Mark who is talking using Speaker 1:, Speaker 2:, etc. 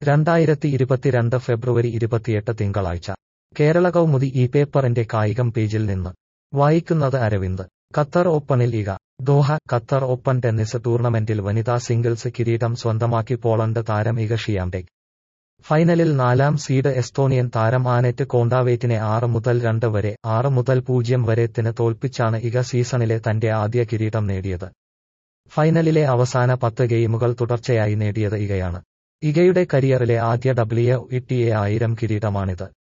Speaker 1: രണ്ടായിരത്തി ഇരുപത്തിരണ്ട് ഫെബ്രുവരി ഇരുപത്തിയെട്ട് തിങ്കളാഴ്ച കേരള കൗമുദി ഈ പേപ്പറിന്റെ കായികം പേജിൽ നിന്ന് വായിക്കുന്നത് അരവിന്ദ് ഖത്തർ ഓപ്പണിൽ ഇക ദോഹ ഖത്തർ ഓപ്പൺ ടെന്നീസ് ടൂർണമെന്റിൽ വനിതാ സിംഗിൾസ് കിരീടം സ്വന്തമാക്കി പോളണ്ട് താരം ഇക ഷിയാംഡെക് ഫൈനലിൽ നാലാം സീഡ് എസ്തോണിയൻ താരം ആനെറ്റ് കോണ്ടാവേറ്റിനെ ആറ് മുതൽ രണ്ട് വരെ ആറ് മുതൽ പൂജ്യം വരെത്തിന് തോൽപ്പിച്ചാണ് ഇക സീസണിലെ തന്റെ ആദ്യ കിരീടം നേടിയത് ഫൈനലിലെ അവസാന പത്ത് ഗെയിമുകൾ തുടർച്ചയായി നേടിയത് ഇകയാണ് ഇകയുടെ കരിയറിലെ ആദ്യ ഡബ്ല്യു ഇ ടി എ ആയിരം കിരീടമാണിത്